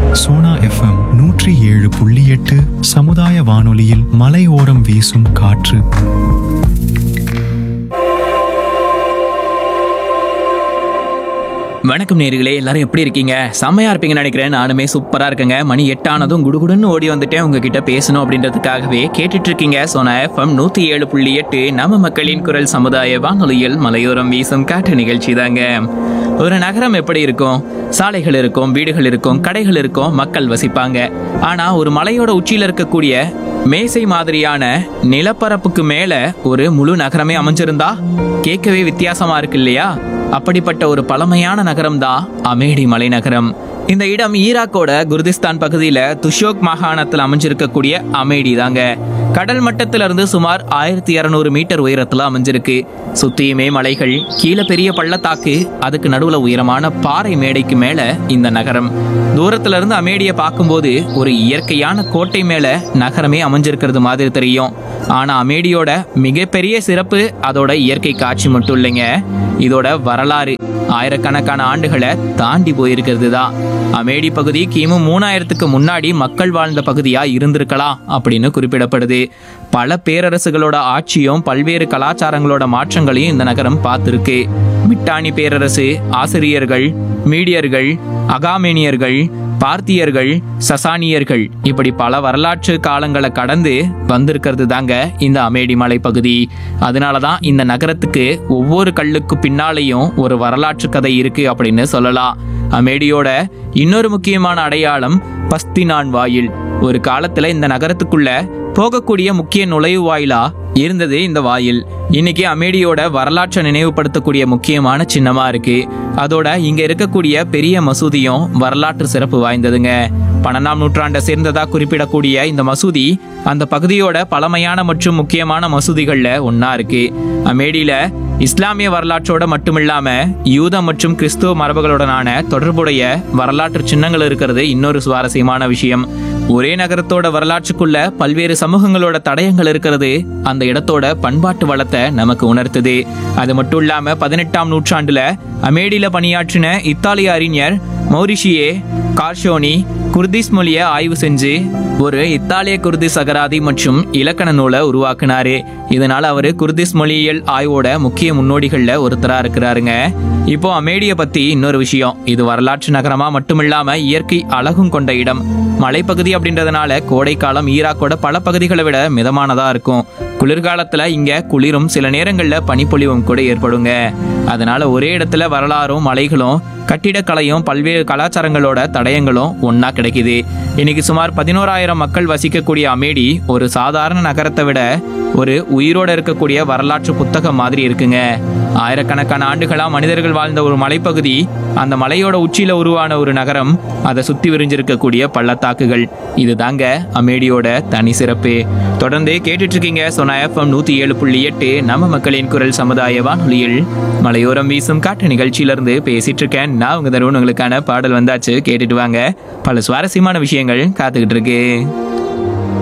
Sona FM நூற்றி ஏழு புள்ளி எட்டு சமுதாய வானொலியில் மலையோரம் வீசும் காற்று வணக்கம் நேர்களே எல்லாரும் எப்படி இருக்கீங்க செம்மையா இருப்பீங்கன்னு நினைக்கிறேன் நானுமே சூப்பரா இருக்கேங்க மணி எட்டானதும் குடுகுடுன்னு ஓடி வந்துட்டேன் உங்ககிட்ட பேசணும் அப்படின்றதுக்காகவே கேட்டுட்டு இருக்கீங்க சோனா எஃப்எம் நூத்தி ஏழு புள்ளி எட்டு நம்ம மக்களின் குரல் சமுதாய வானொலியில் மலையோரம் வீசும் காற்று நிகழ்ச்சி தாங்க ஒரு நகரம் எப்படி இருக்கும் சாலைகள் இருக்கும் வீடுகள் இருக்கும் கடைகள் இருக்கும் மக்கள் வசிப்பாங்க ஆனா ஒரு மலையோட உச்சியில இருக்கக்கூடிய மேசை மாதிரியான நிலப்பரப்புக்கு மேல ஒரு முழு நகரமே அமைஞ்சிருந்தா கேட்கவே வித்தியாசமா இருக்கு இல்லையா அப்படிப்பட்ட ஒரு பழமையான நகரம் தான் அமேடி மலைநகரம் இந்த இடம் ஈராக்கோட குர்திஸ்தான் பகுதியில துஷோக் மாகாணத்தில் அமைஞ்சிருக்கக்கூடிய அமேடி தாங்க கடல் மட்டத்துல இருந்து சுமார் ஆயிரத்தி இரநூறு மீட்டர் உயரத்துல அமைஞ்சிருக்கு சுத்தியுமே மலைகள் கீழே பெரிய பள்ளத்தாக்கு அதுக்கு நடுவுல உயரமான பாறை மேடைக்கு மேல இந்த நகரம் தூரத்துல இருந்து அமேடியை பார்க்கும்போது ஒரு இயற்கையான கோட்டை மேல நகரமே அமைஞ்சிருக்கிறது மாதிரி தெரியும் ஆனா அமேடியோட மிகப்பெரிய சிறப்பு அதோட இயற்கை காட்சி மட்டும் இல்லைங்க இதோட வரலாறு ஆயிரக்கணக்கான ஆண்டுகளை தாண்டி போயிருக்கிறது தான் அமேடி பகுதி கிமு மூணாயிரத்துக்கு முன்னாடி மக்கள் வாழ்ந்த பகுதியா இருந்திருக்கலாம் அப்படின்னு குறிப்பிடப்படுது பல பேரரசுகளோட ஆட்சியும் பல்வேறு கலாச்சாரங்களோட மாற்றங்களையும் இந்த நகரம் பார்த்துருக்கு மிட்டானி பேரரசு ஆசிரியர்கள் மீடியர்கள் அகாமேனியர்கள் பார்த்தியர்கள் சசானியர்கள் இப்படி பல வரலாற்று காலங்களை கடந்து வந்திருக்கிறது தாங்க இந்த அமேடி மலை பகுதி அதனால தான் இந்த நகரத்துக்கு ஒவ்வொரு கல்லுக்கு பின்னாலேயும் ஒரு வரலாற்று கதை இருக்கு அப்படின்னு சொல்லலாம் அமேடியோட இன்னொரு முக்கியமான அடையாளம் பஸ்தினான் வாயில் ஒரு காலத்துல இந்த நகரத்துக்குள்ள போகக்கூடிய முக்கிய நுழைவு வாயிலா இருந்தது இந்த வாயில் இன்னைக்கு அமேடியோட வரலாற்றை நினைவுபடுத்தக்கூடிய முக்கியமான சின்னமா இருக்கு அதோட இங்க இருக்கக்கூடிய பெரிய மசூதியும் வரலாற்று சிறப்பு வாய்ந்ததுங்க பன்னெண்டாம் நூற்றாண்டை சேர்ந்ததா குறிப்பிடக்கூடிய இந்த மசூதி அந்த பகுதியோட பழமையான மற்றும் முக்கியமான மசூதிகள்ல ஒண்ணா இருக்கு அமேடியில இஸ்லாமிய வரலாற்றோட மட்டுமில்லாம யூத மற்றும் கிறிஸ்துவ மரபுகளுடனான தொடர்புடைய வரலாற்று சின்னங்கள் இருக்கிறது இன்னொரு சுவாரஸ்யமான விஷயம் ஒரே நகரத்தோட வரலாற்றுக்குள்ள பல்வேறு சமூகங்களோட தடயங்கள் இருக்கிறது அந்த இடத்தோட பண்பாட்டு வளத்தை நமக்கு உணர்த்துது அது மட்டும் இல்லாம பதினெட்டாம் நூற்றாண்டுல அமேடியில பணியாற்றின இத்தாலிய அறிஞர் மௌரிஷியே கார்ஷோனி குர்திஸ் மொழியை ஆய்வு செஞ்சு ஒரு இத்தாலிய குர்திஸ் அகராதி மற்றும் இலக்கண நூலை உருவாக்குனாரு இதனால அவரு குர்திஸ் மொழியியல் ஆய்வோட முக்கிய முன்னோடிகள்ல ஒருத்தரா இருக்கிறாருங்க இப்போ அமேடிய பத்தி இன்னொரு விஷயம் இது வரலாற்று நகரமா மட்டுமில்லாம இயற்கை அழகும் கொண்ட இடம் மலைப்பகுதி அப்படின்றதுனால கோடைக்காலம் ஈராக்கோட பல பகுதிகளை விட மிதமானதா இருக்கும் குளிர்காலத்துல இங்க குளிரும் சில நேரங்கள்ல பனிப்பொழிவும் கூட ஏற்படுங்க அதனால ஒரே இடத்துல வரலாறும் மலைகளும் கட்டிடக்கலையும் பல்வேறு கலாச்சாரங்களோட தடயங்களும் ஒண்ணா கிடைக்குது இன்னைக்கு சுமார் பதினோராயிரம் மக்கள் வசிக்கக்கூடிய அமேடி ஒரு சாதாரண நகரத்தை விட ஒரு உயிரோட இருக்கக்கூடிய வரலாற்று புத்தகம் மாதிரி இருக்குங்க ஆயிரக்கணக்கான ஆண்டுகளா மனிதர்கள் வாழ்ந்த ஒரு மலைப்பகுதி அந்த மலையோட உச்சியில உருவான ஒரு நகரம் அதை சுத்தி விரிஞ்சிருக்கக்கூடிய பள்ளத்தாக்குகள் இதுதாங்க அமேடியோட தனி சிறப்பு தொடர்ந்து கேட்டுட்டு இருக்கீங்க சொன்ன எஃப்எம் நூத்தி ஏழு புள்ளி எட்டு நம்ம மக்களின் குரல் சமுதாய வானொலியில் மலையோரம் வீசும் காட்டு நிகழ்ச்சியில இருந்து பேசிட்டு இருக்கேன் நான் உங்க தருண் உங்களுக்கான பாடல் வந்தாச்சு கேட்டுட்டு வாங்க பல சுவாரஸ்யமான விஷயங்கள் காத்துக்கிட்டு இருக்கு